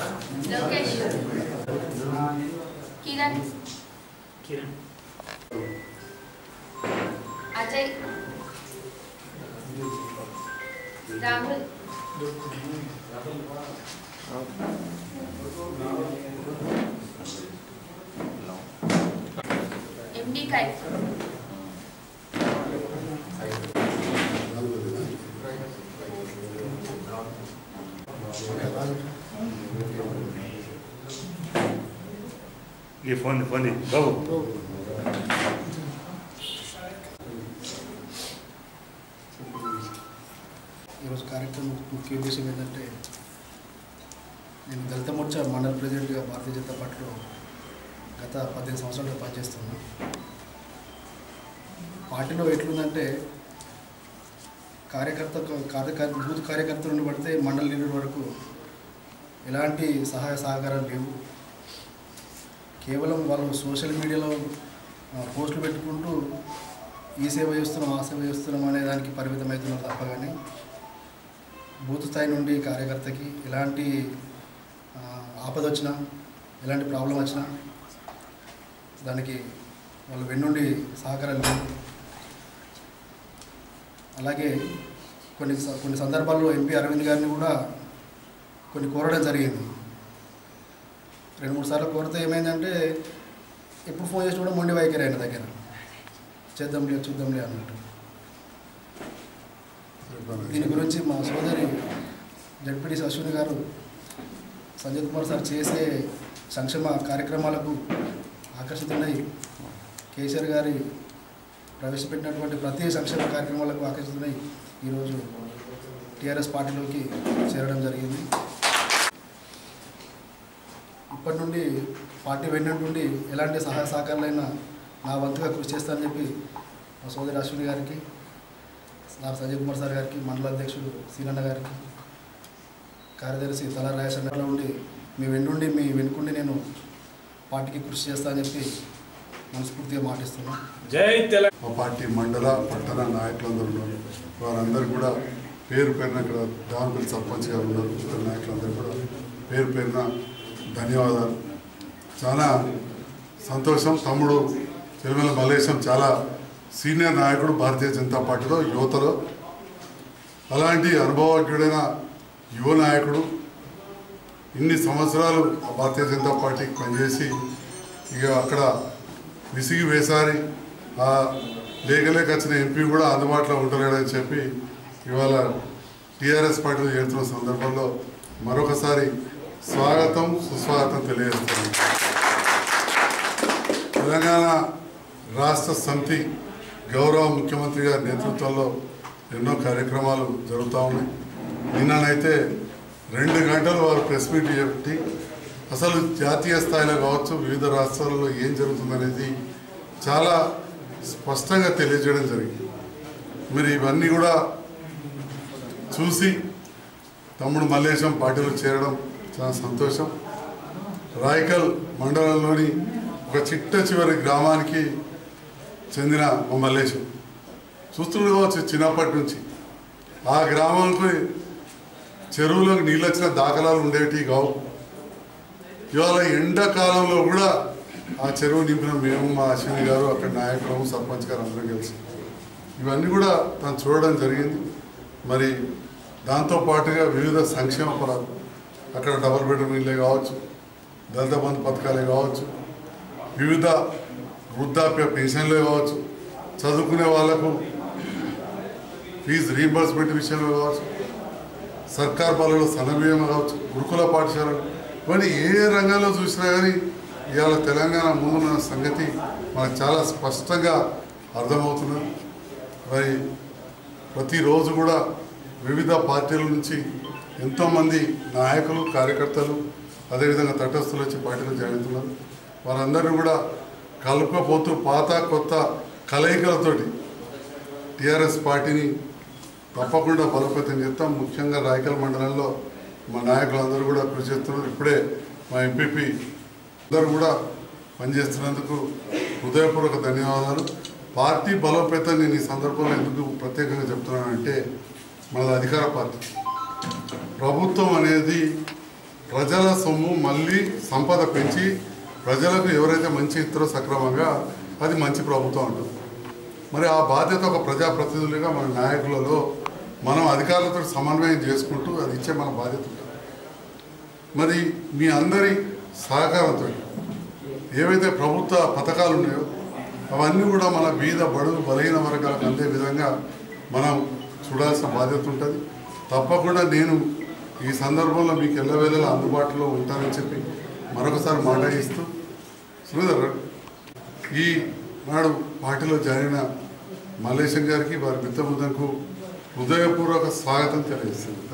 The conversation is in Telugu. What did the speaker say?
లోకేష్ కిరణ్ కిరణ్ అజయ్ రాహుల్ ఎండి కైఫ్ ఈ ఫోన్ ఫోన్ బాబు ఈరోజు కార్యక్రమం ముఖ్య ఉద్దేశం ఏంటంటే నేను దళిత మోర్చా మండల ప్రెసిడెంట్గా భారతీయ జనతా పార్టీలో గత పద్దెనిమిది సంవత్సరాలుగా పనిచేస్తున్నాను పార్టీలో ఎట్లుందంటే కార్యకర్త కార్యకర్త బూత్ కార్యకర్త నుండి పడితే మండల లీడర్ వరకు ఎలాంటి సహాయ సహకారాలు లేవు కేవలం వాళ్ళు సోషల్ మీడియాలో ఆ, పోస్టులు పెట్టుకుంటూ ఈ సేవ చేస్తున్నాం ఆ సేవ చేస్తున్నాం అనే దానికి పరిమితం అవుతున్నారు తప్ప కానీ బూత్ స్థాయి నుండి కార్యకర్తకి ఎలాంటి ఆ, ఆపద వచ్చినా ఎలాంటి ప్రాబ్లం వచ్చినా దానికి వాళ్ళు వెన్నుండి సహకారం లేదు అలాగే కొన్ని స- కొన్ని సందర్భాల్లో ఎంపీ అరవింద్ గారిని కూడా కొన్ని కోరడం జరిగింది రెండు మూడు సార్లు కోరితే ఏమైందంటే ఎప్పుడు ఫోన్ చేసి కూడా మొండి వైఖరి ఆయన దగ్గర చేద్దాంలే చూద్దాంలే అన్నట్టు దీని గురించి మా సోదరి జడ్పీటీ అశ్విని గారు సంజయ్ కుమార్ సార్ చేసే సంక్షేమ కార్యక్రమాలకు ఆకర్షితులై కేసీఆర్ గారి ప్రవేశపెట్టినటువంటి ప్రతి సంక్షేమ కార్యక్రమాలకు ఆకర్షితులై ఈరోజు టీఆర్ఎస్ పార్టీలోకి చేరడం జరిగింది ఇప్పటి నుండి పార్టీ వెన్నటి నుండి ఎలాంటి సహాయ సహకారాలైనా నా వంతుగా కృషి చేస్తానని చెప్పి మా సోదరి అశ్విని గారికి సార్ సంజయ్ కుమార్ సార్ గారికి మండల అధ్యక్షుడు సీనన్న గారికి కార్యదర్శి తల రాజేశ్వరలో ఉండి మీ వెన్నుండి మీ వెనుకుండి నేను పార్టీకి కృషి చేస్తానని చెప్పి మనస్ఫూర్తిగా మాటిస్తున్నాను జై తెలంగాణ మా పార్టీ మండల పట్టణ నాయకులందరూ ఉన్నారు వారందరూ కూడా పేరు పేరున ఇక్కడ దావనపల్లి సర్పంచ్ గారు ఉన్నారు ఇతర నాయకులందరూ కూడా పేరు పేరున ధన్యవాదాలు చాలా సంతోషం తమ్ముడు తిరుమల మల్లేశం చాలా సీనియర్ నాయకుడు భారతీయ జనతా పార్టీలో యువతలో అలాంటి అనుభవజ్ఞుడైన యువ నాయకుడు ఇన్ని సంవత్సరాలు భారతీయ జనతా పార్టీకి పనిచేసి ఇక అక్కడ విసిగి వేసారి ఆ లేక లేక వచ్చిన ఎంపీ కూడా అందుబాటులో ఉండలేడని చెప్పి ఇవాళ టీఆర్ఎస్ పార్టీలో చేరుతున్న సందర్భంలో మరొకసారి స్వాగతం సుస్వాగతం తెలియజేస్తున్నాను తెలంగాణ రాష్ట్ర సమితి గౌరవ ముఖ్యమంత్రి గారి నేతృత్వంలో ఎన్నో కార్యక్రమాలు జరుగుతూ ఉన్నాయి నిన్ననైతే రెండు గంటలు వారు ప్రెస్ మీట్ పెట్టి అసలు జాతీయ స్థాయిలో కావచ్చు వివిధ రాష్ట్రాలలో ఏం జరుగుతుందనేది చాలా స్పష్టంగా తెలియజేయడం జరిగింది మరి ఇవన్నీ కూడా చూసి తమ్ముడు మల్లేశం పార్టీలో చేరడం చాలా సంతోషం రాయకల్ మండలంలోని ఒక చిట్ట చివరి గ్రామానికి చెందిన మా మల్లేశం చూస్తుండే కావచ్చు చిన్నప్పటి నుంచి ఆ గ్రామానికి చెరువులోకి నీళ్ళు వచ్చిన దాఖలాలు ఉండేవి కావు ఇవాళ ఎండాకాలంలో కూడా ఆ చెరువు నింపిన మేము మా అశ్విని గారు అక్కడ నాయకులు సర్పంచ్ గారు అందరం కలిసి ఇవన్నీ కూడా తను చూడడం జరిగింది మరి దాంతో పాటుగా వివిధ సంక్షేమ పదాలు అక్కడ డబుల్ బెడ్రూమ్ ఇల్లే కావచ్చు దళిత బంధు పథకాలే కావచ్చు వివిధ వృద్ధాప్య పెన్షన్లే కావచ్చు చదువుకునే వాళ్లకు ఫీజు రీంబర్స్మెంట్ విషయంలో కావచ్చు సర్కార్ బలలో సన్నబియ్యం కావచ్చు గురుకుల పాఠశాలలు ఇవన్నీ ఏ రంగంలో చూసినా కానీ ఇవాళ తెలంగాణ ముందున్న సంగతి మనకు చాలా స్పష్టంగా అర్థమవుతున్నది మరి ప్రతిరోజు కూడా వివిధ పార్టీల నుంచి ఎంతోమంది నాయకులు కార్యకర్తలు అదేవిధంగా తటస్థులు వచ్చి పార్టీలో జాయిన్ అవుతున్నారు వారందరూ కూడా కలుపుకపోతూ పాత కొత్త కలయికలతోటి టీఆర్ఎస్ పార్టీని తప్పకుండా బలోపేతం చేస్తాం ముఖ్యంగా రాయకల్ మండలంలో మా నాయకులందరూ కూడా కృషి చేస్తున్నారు ఇప్పుడే మా ఎంపీపీ అందరూ కూడా పనిచేస్తున్నందుకు హృదయపూర్వక ధన్యవాదాలు పార్టీ బలోపేతం నేను ఈ సందర్భంలో ఎందుకు ప్రత్యేకంగా చెప్తున్నానంటే మనది అధికార పార్టీ ప్రభుత్వం అనేది ప్రజల సొమ్ము మళ్ళీ సంపద పెంచి ప్రజలకు ఎవరైతే మంచి ఇస్తారో సక్రమంగా అది మంచి ప్రభుత్వం అంటుంది మరి ఆ బాధ్యత ఒక ప్రజాప్రతినిధులుగా మన నాయకులలో మనం అధికారులతో సమన్వయం చేసుకుంటూ అది ఇచ్చే మన బాధ్యత ఉంటుంది మరి మీ అందరి సహకారంతో ఏవైతే ప్రభుత్వ పథకాలు ఉన్నాయో అవన్నీ కూడా మన బీద బడుగు బలహీన వర్గాలకు అందే విధంగా మనం చూడాల్సిన బాధ్యత ఉంటుంది తప్పకుండా నేను ఈ సందర్భంలో మీకు ఎల్లవేళలా అందుబాటులో ఉంటానని చెప్పి మరొకసారి మాట ఇస్తూ శ్రీధర్ ఈ నాడు పార్టీలో జాయిన్ మల్లేశం గారికి వారి మిత్రబృందంకు హృదయపూర్వక స్వాగతం తెలియజేస్తుంది